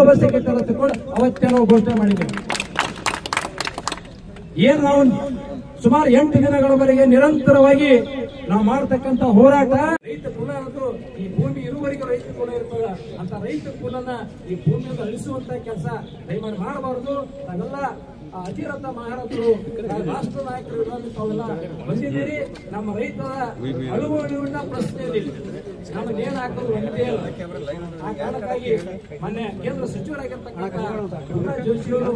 ಅವಶ್ಯಕತೆ ಇಲ್ಲ ತಿಳ್ಕೊಂಡು ಅವತ್ತೇ ನಾವು ಘೋಷಣೆ ಮಾಡಿದ್ದೇವೆ ಏನ್ ನಾವು ಸುಮಾರು ಎಂಟು ದಿನಗಳವರೆಗೆ ನಿರಂತರವಾಗಿ ನಾವು ಮಾಡತಕ್ಕಂತ ಹೋರಾಟ ರೈತ ಕುಲ ಅನ್ನೋದು ಈ ಭೂಮಿ ಇರುವವರೆಗೆ ರೈತ ಕುಲ ಇರ್ತದ ಅಂತ ರೈತ ಕುಲನ ಈ ಭೂಮಿಯಿಂದ ಅಳಿಸುವಂತ ಕೆಲಸ ದಯಮಾಡಿ ಮಾಡಬಾರದು ನಾವೆಲ್ಲ ಆ ಅಧಿರಥ ಮಹಾರಥರು ನಾವು ರಾಷ್ಟ್ರ ನಾಯಕರು ಇರೋದು ತಾವೆಲ್ಲ ಬಂದಿದ್ದೀರಿ ನಮ್ಮ ರೈತರ ಅಳುವು ಅಳಿವಿನ ಪ್ರಶ್ನೆ ಇದೆ ನಮಗೆ ಏನ್ ಹಾಕೋದು ಒಂದೇ ಇಲ್ಲ. ಆ ಕಾರಣಕ್ಕಾಗಿ ಮೊನ್ನೆ ಕೇಂದ್ರ ಸಚಿವರಾಗಿರ್ತಕ್ಕಂಥ ಪ್ರಹ್ಲಾದ್ ಜೋಶಿ ಅವರು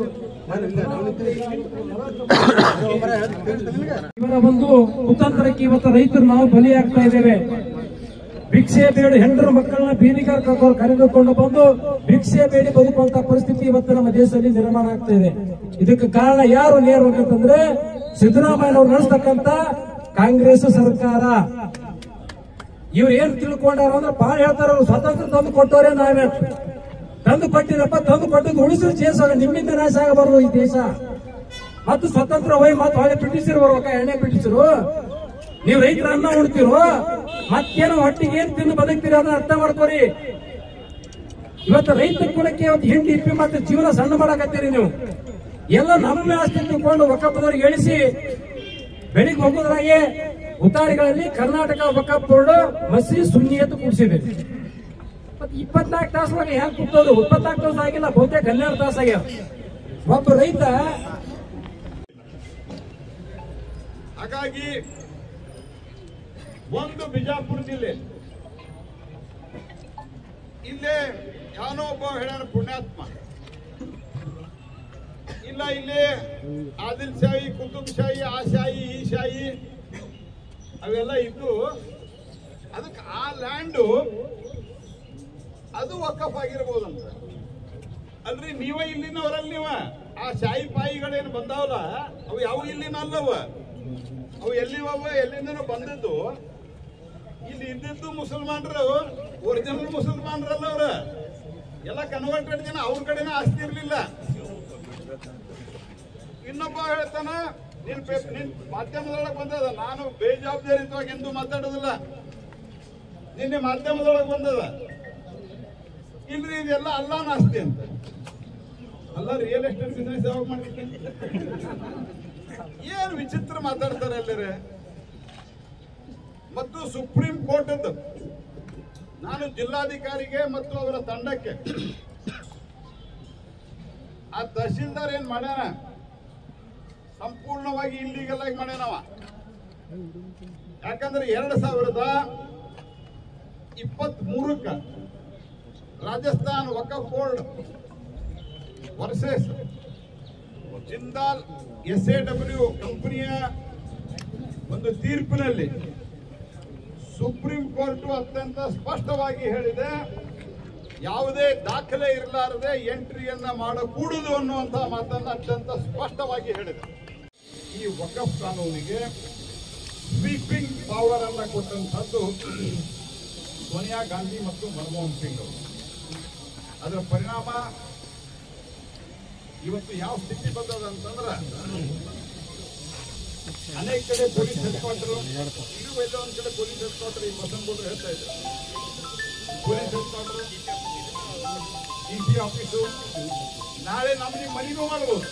ಇವರ ಒಂದು ಕುತಂತ್ರಕ್ಕೆ ಇವತ್ತು ರೈತರು ನಾವು ಬಲಿಯಾಗ್ತಾ ಇದ್ದೇವೆ ಭಿಕ್ಷೆ ಬೇಡಿ ಹೆಂಡರ ಮಕ್ಕಳನ್ನ ಬೀದಿಗಾರ ಕರ್ಕೊಂಡು ಕರೆದುಕೊಂಡು ಬಂದು ಭಿಕ್ಷೆ ಬೇಡಿ ಬದುಕುವಂತ ಪರಿಸ್ಥಿತಿ ಇವತ್ತು ನಮ್ಮ ದೇಶದಲ್ಲಿ ನಿರ್ಮಾಣ ಆಗ್ತಾ ಇದೆ ಇದಕ್ಕೆ ಕಾರಣ ಯಾರು ನೇರವಾಗಿ ಅಂತಂದ್ರೆ ಸಿದ್ದರಾಮಯ್ಯನವರು ನಡೆಸ್ತಕ್ಕಂತ ಕಾಂಗ್ರೆಸ್ ಸರ್ಕಾರ ಇವ್ರು ಏನ್ ತಿಳ್ಕೊಂಡಾರ ಅಂದ್ರೆ ಪಾಲ್ ಹೇಳ್ತಾರ ಅವ್ರು ಸ್ವಾತಂತ್ರ್ಯ ತಂದು ಕೊಟ್ಟವರೇ ನಾವೇ ತಂದು ಕೊಟ್ಟಿರಪ್ಪ ತಂದು ಕೊಟ್ಟದ್ದು ಉಳಿಸಿದ ದೇಶ ನಿಮ್ಮಿಂದ ನಾಶ ಆಗಬಾರ್ದು ಈ ದೇಶ ಮತ್ತು ಸ್ವತಂತ್ರ ಹೋಗಿ ಮತ್ತೆ ಹೊಳೆ ಬ್ರಿಟಿಷರು ಬರ್ಬೇಕ ಎಣ್ಣೆ ಬ್ರಿಟಿಷರು ನೀವು ರೈತರ ಅನ್ನ ಉಣ್ತಿರೋ ಮತ್ತೇನೋ ಹೊಟ್ಟಿಗೆ ಏನ್ ತಿಂದು ಬದುಕ್ತೀರಿ ಅದನ್ನ ಅರ್ಥ ಮಾಡ್ಕೋರಿ ಇವತ್ತು ರೈತ ಕುಲಕ್ಕೆ ಇವತ್ತು ಹಿಂಡಿ ಇಪ್ಪಿ ಮತ್ತೆ ಜೀವನ ಸಣ್ಣ ಮಾಡಕತ್ತೀರಿ ನೀವು ಎಲ್ಲ ನಮ್ಮ ಆಸ್ತಿ ತಿಳ್ಕೊಂಡು ಒಕ್ಕಪ್ಪದವ್ರಿಗೆ ಹೇಳಿಸಿ ಬೆಳಿಗ್ಗೆ ಹೋಗೋದ್ರಾಗೆ ಉತ್ತಾರಿಗಳಲ್ಲಿ ಕರ್ನಾಟಕ ವಕಫ್ ಬೋರ್ಡ್ ಮಸಿ ಸುನ್ನಿ ಅಂತ ಕೂಡಿಸಿದೆ ಮತ್ತೆ ಇಪ್ಪತ್ನಾಲ್ಕು ತಾಸು ಒಳಗೆ ಹೆಂಗ್ ಕೂತೋದು ಇಪ್ಪತ್ನಾಲ್ಕು ತಾಸು ಆಗಿಲ್ಲ ಬಹುತೇಕ ಹನ್ನೆರಡು ತಾಸು ಆಗ್ಯಾವ ಒಬ್ಬ ರೈತ ಹಾಗಾಗಿ ಒಂದು ಬಿಜಾಪುರ ಜಿಲ್ಲೆ ಇಲ್ಲೇ ಯಾವನೋ ಒಬ್ಬ ಹೇಳ್ಯಾನ ಪುಣ್ಯಾತ್ಮ ಇಲ್ಲ ಇಲ್ಲಿ ಆದಿಲ್ ಶಾಹಿ ಕುತುಬ್ ಶಾಹಿ ಆ ಶಾಹಿ ಈ ಶಾಹಿ ಅವೆಲ್ಲ ಇದ್ದು ಅದಕ್ಕೆ ಆ ಲ್ಯಾಂಡು ಅದು ವಕಫ್ ಆಗಿರ್ಬೋದಂತ ಅಲ್ರಿ ನೀವ ಇಲ್ಲಿನವರಲ್ಲಿ ನೀವ ಆ ಶಾಹಿ ಪಾಯಿಗಳೇನು ಬಂದಾವಲ್ಲ ಅವು ಯಾವ ಇಲ್ಲಿನ ಅಲ್ಲವ ಅವು ಎಲ್ಲಿವವ ಎಲ್ಲಿಂದನೋ ಬಂದದ್ದು ಇಲ್ಲಿ ಇದ್ದಿದ್ದು ಮುಸಲ್ಮಾನರು ಒರಿಜಿನಲ್ ಮುಸಲ್ಮಾನರಲ್ಲ ಅವ್ರ ಎಲ್ಲ ಕನ್ವರ್ಟೆಡ್ ಜನ ಅವ್ರ ಕಡೆನ ಆಸ್ತಿ ಇರ್ಲಿಲ್ಲ ಇನ್ನೊಬ್ಬ ಹೇಳ್ತಾನ ನಿನ್ ಪೇ- ನಿನ್ ಮಾಧ್ಯಮದೊಳಗೆ ಬಂದದ ನಾನು ಬೇಜವಾಬ್ದಾರಿತವಾಗಿ ಎಂದು ಮಾತಾಡೋದಿಲ್ಲ ನಿನ್ನೆ ಮಾಧ್ಯಮದೊಳಗೆ ಬಂದದ ಇಲ್ರಿ ಇದೆಲ್ಲ ಅಲ್ಲಾನ ಆಸ್ತಿ ಅಂತ ಅಲ್ಲ ರಿಯಲ್ ಎಸ್ಟೇಟ್ ಬಿಸ್ನೆಸ್ ಯಾವಾಗ ಮಾಡ್ಲಿಕ್ಕೆ ಏನು ವಿಚಿತ್ರ ಮಾತಾಡ್ತಾರೆ ಎಲ್ಲರೇ ಮತ್ತು ಸುಪ್ರೀಂ ಕೋರ್ಟ್ ನಾನು ಜಿಲ್ಲಾಧಿಕಾರಿಗೆ ಮತ್ತು ಅವರ ತಂಡಕ್ಕೆ ಆ ತಹಶೀಲ್ದಾರ್ ಏನ್ ಮಾಡ್ಯಾನ ಸಂಪೂರ್ಣವಾಗಿ ಇಲ್ಲಿಗಲ್ ಆಗಿ ಮಾಡ್ಯಾನವ ಯಾಕಂದ್ರೆ ಎರಡ್ ಸಾವಿರದ ಇಪ್ಪತ್ತ್ ಮೂರಕ್ಕ Rajasthan Waqf board versus Jindal S A W ಕಂಪನಿಯ ಒಂದು ತೀರ್ಪಿನಲ್ಲಿ ಸುಪ್ರೀಂ ಕೋರ್ಟ್ ಅತ್ಯಂತ ಸ್ಪಷ್ಟವಾಗಿ ಹೇಳಿದೆ ಯಾವುದೇ ದಾಖಲೆ ಇರಲಾರದೆ ಎಂಟ್ರಿಯನ್ನ ಮಾಡಕೂಡುದು ಅನ್ನುವಂತ ಮಾತನ್ನ ಅತ್ಯಂತ ಸ್ಪಷ್ಟವಾಗಿ ಹೇಳಿದೆ ಈ ವಕಫ್ ಕಾನೂನಿಗೆ ಸ್ವೀಪಿಂಗ್ ಪವರ್ ಅನ್ನ ಕೊಟ್ಟಂತದ್ದು ಸೋನಿಯಾ ಗಾಂಧಿ ಮತ್ತು ಮನಮೋಹನ್ ಸಿಂಗ್ ಅವರು ಅದರ ಪರಿಣಾಮ ಇವತ್ತು ಯಾವ ಸ್ಥಿತಿ ಬಂದದ ಅಂತಂದ್ರ ಅನೇಕ ಕಡೆ ಪೊಲೀಸ್ ಹೆಡ್ ಕ್ವಾರ್ಟರ್ ಇದು ಎಲ್ಲ ಒಂದ್ ಕಡೆ ಪೊಲೀಸ್ ಹೆಡ್ ಕ್ವಾರ್ಟರ್ ಈ ಬಸವನಗೌಡರು ಹೇಳ್ತಾ ಇದ್ದಾರೆ police headquarter D C office ನಾಳೆ ನಮಗೆ ಮನೆಗೂ ಮಾಡಬಹುದು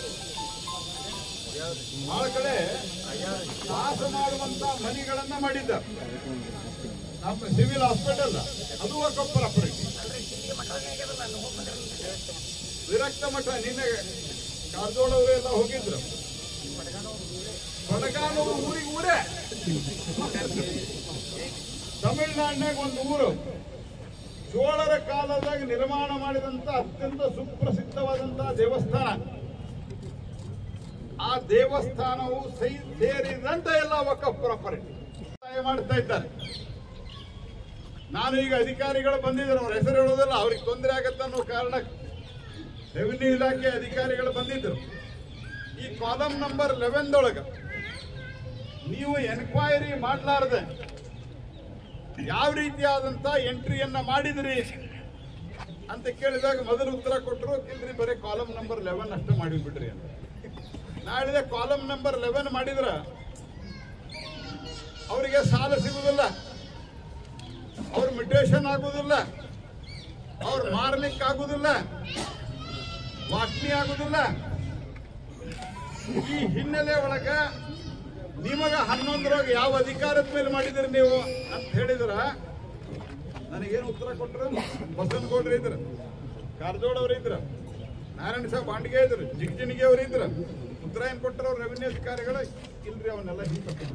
ಬಹಳ ಕಡೆ ವಾಸ ಮಾಡುವಂತ ಮನೆಗಳನ್ನ ಮಾಡಿದ್ದಾರೆ ನಮ್ಮ ಸಿವಿಲ್ ಹಾಸ್ಪಿಟಲ್ ಅದು ವಕಫ್ ಪ್ರಾಪರ್ಟಿ ವಿರಕ್ತ ಮಠ ನಿನ್ನೆ ಕಾರಜೋಳ ಅವರೆಲ್ಲ ಹೋಗಿದ್ರು ಬಡಗಾನೂರು ಊರಿಗೆ ಊರೇ ತಮಿಳುನಾಡಿನಾಗ ಒಂದು ಊರು ಚೋಳರ ಕಾಲದಾಗ ನಿರ್ಮಾಣ ಮಾಡಿದಂತ ಅತ್ಯಂತ ಸುಪ್ರಸಿದ್ಧವಾದಂತಹ ದೇವಸ್ಥಾನ ಆ ದೇವಸ್ಥಾನವು ಸೈ ಸೇರಿದಂತ ಎಲ್ಲ ವಕಫ್ ಪ್ರಾಪರ್ಟಿ ಮಾಡ್ತಾ ಇದ್ದಾರೆ ನಾನು ಈಗ ಅಧಿಕಾರಿಗಳು ಬಂದಿದ್ದಾರೆ ಅವ್ರ ಹೆಸರು ಹೇಳೋದಿಲ್ಲ ಅವ್ರಿಗೆ ತೊಂದರೆ ಆಗತ್ತೆ ಅನ್ನೋ ಕಾರಣ ರೆವಿನ್ಯೂ ಇಲಾಖೆ ಅಧಿಕಾರಿಗಳು ಬಂದಿದ್ದರು ಈ ಕಾಲಮ್ ನಂಬರ್ ಲೆವೆನ್ದೊಳಗ ನೀವು ಎನ್ಕ್ವೈರಿ ಮಾಡಲಾರ್ದೆ ಯಾವ ರೀತಿಯಾದಂತ ಎಂಟ್ರಿಯನ್ನ ಮಾಡಿದ್ರಿ ಅಂತ ಕೇಳಿದಾಗ ಮೊದಲು ಉತ್ತರ ಕೊಟ್ಟರು ಇಲ್ರಿ ಬರೀ ಕಾಲಮ್ ನಂಬರ್ ಲೆವೆನ್ ಅಷ್ಟೇ ಮಾಡಿಬಿಡ್ರಿ ಅಂತ ನಾಳಿದೆ ಕಾಲಮ್ ನಂಬರ್ ಲೆವೆನ್ ಮಾಡಿದ್ರ ಅವರಿಗೆ ಸಾಲ ಸಿಗುವುದಿಲ್ಲ ಅವ್ರ ಮಿಟೇಷನ್ ಆಗುವುದಿಲ್ಲ ಅವ್ರು ಮಾರ್ಲಿಕ್ಕೆ ಆಗುದಿಲ್ಲ ವಾಸನೆ ಆಗುದಿಲ್ಲ ಈ ಹಿನ್ನೆಲೆ ಒಳಗ ನಿಮಗ ಹನ್ನೊಂದರಾಗ ಯಾವ ಅಧಿಕಾರದ ಮೇಲೆ ಮಾಡಿದಿರಿ ನೀವು ಅಂತ ಹೇಳಿದ್ರ ನನಗೇನು ಉತ್ತರ ಕೊಟ್ಟರು ಬಸವನಗೌಡ್ರು ಇದ್ರ ಕಾರಜೋಳ ಅವ್ರು ಇದ್ರ ನಾರಾಯಣ ಸಾಹೇಬ್ ಬಾಂಡಿಗೆ ಇದ್ರು ಜಿಗಜಿಣಿಗೆ ಅವ್ರು ಇದ್ರ ಉತ್ತರ ಏನ್ ಕೊಟ್ಟರು ಅವ್ರು ರೆವಿನ್ಯೂ ಅಧಿಕಾರಿಗಳು ಇಲ್ರಿ ಅವನ್ನೆಲ್ಲ ಹಿಂದೆ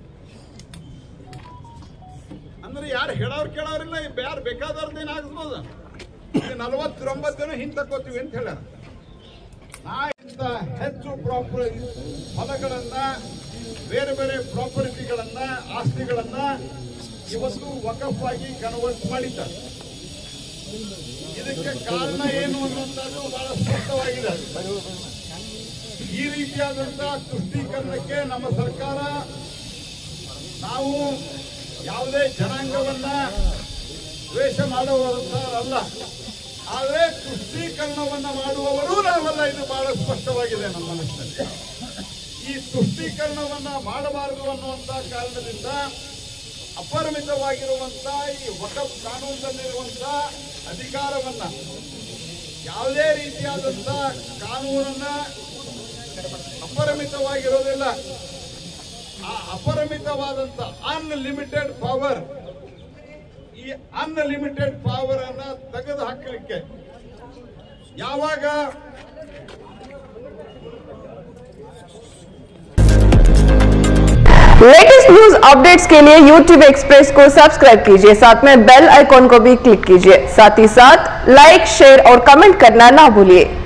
ಅಂದ್ರೆ ಯಾರು ಹೇಳೋರು ಕೇಳೋರಿಲ್ಲ ಯಾರು ಬೇಕಾದವ್ರದ್ದೇನು ಆಗಿಸ್ಬೋದು ನಲವತ್ತೊಂಬತ್ತು ಜನ ಹಿಂದೆ ತಕ್ಕೋತೀವಿ ಅಂತ ಹೇಳ್ಯಾರ ನಾ ಇಂಥ ಹೆಚ್ಚು ಪ್ರಾಪರ್ ಹೊಲಗಳನ್ನ ಬೇರೆ ಬೇರೆ ಪ್ರಾಪರ್ಟಿಗಳನ್ನ ಆಸ್ತಿಗಳನ್ನ ಇವತ್ತು ವಕಫ್ ಆಗಿ ಕನ್ವರ್ಟ್ ಮಾಡಿದ್ದಾರೆ ಇದಕ್ಕೆ ಕಾರಣ ಏನು ಅನ್ನುವಂಥದ್ದು ಬಹಳ ಸ್ಪಷ್ಟವಾಗಿದೆ ಈ ರೀತಿಯಾದಂತಹ ತುಷ್ಟೀಕರಣಕ್ಕೆ ನಮ್ಮ ಸರ್ಕಾರ ನಾವು ಯಾವುದೇ ಜನಾಂಗವನ್ನ ದ್ವೇಷ ಮಾಡುವಂತವರಲ್ಲ ಆದರೆ ತುಷ್ಟೀಕರಣವನ್ನ ಮಾಡುವವರು ನಾವಲ್ಲ ಇದು ಬಹಳ ಸ್ಪಷ್ಟವಾಗಿದೆ ನಮ್ಮ ಮನಸ್ಸಿನಲ್ಲಿ ಈ ತುಷ್ಟೀಕರಣವನ್ನ ಮಾಡಬಾರದು ಅನ್ನುವಂತ ಕಾರಣದಿಂದ ಅಪರಿಮಿತವಾಗಿರುವಂತ ಈ ವಕಫ್ ಕಾನೂನಿನಲ್ಲಿರುವಂತ ಅಧಿಕಾರವನ್ನ ಯಾವುದೇ ರೀತಿಯಾದಂತ ಕಾನೂನನ್ನ ಅಪರಿಮಿತವಾಗಿರೋದಿಲ್ಲ ಆ ಅಪರಿಮಿತವಾದಂತ ಅನ್ಲಿಮಿಟೆಡ್ ಪವರ್ ಈ ಅನ್ಲಿಮಿಟೆಡ್ ಪವರ್ ಅನ್ನ ತೆಗೆದು ಹಾಕಲಿಕ್ಕೆ ಯಾವಾಗ लेटेस्ट न्यूज अपडेट्स के लिए YouTube एक्सप्रेस को सब्सक्राइब कीजिए साथ में बेल आइकॉन को भी क्लिक कीजिए साथ ही साथ लाइक शेयर और कमेंट करना ना भूलिए